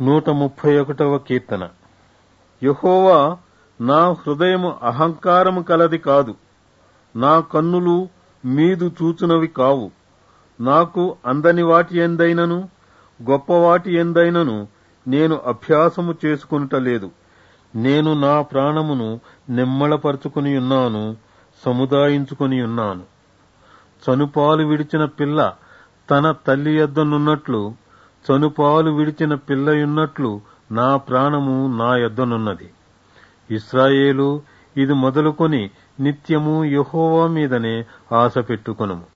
నూట ముప్పై ఒకటవ కీర్తన యహోవా నా హృదయము అహంకారము కలది కాదు నా కన్నులు మీదు చూచునవి కావు నాకు అందని వాటి ఎందైనను గొప్పవాటి ఎందైనను నేను అభ్యాసము చేసుకునుటలేదు నేను నా ప్రాణమును నిమ్మళపరుచుకుని ఉన్నాను సముదాయించుకుని ఉన్నాను చనుపాలు విడిచిన పిల్ల తన తల్లి యొద్దనున్నట్లు చనుపాలు విడిచిన పిల్లయున్నట్లు నా ప్రాణము నా యొద్దనున్నది ఇస్రాయేలు ఇది మొదలుకొని నిత్యము యెహోవా మీదనే ఆశ పెట్టుకొనుము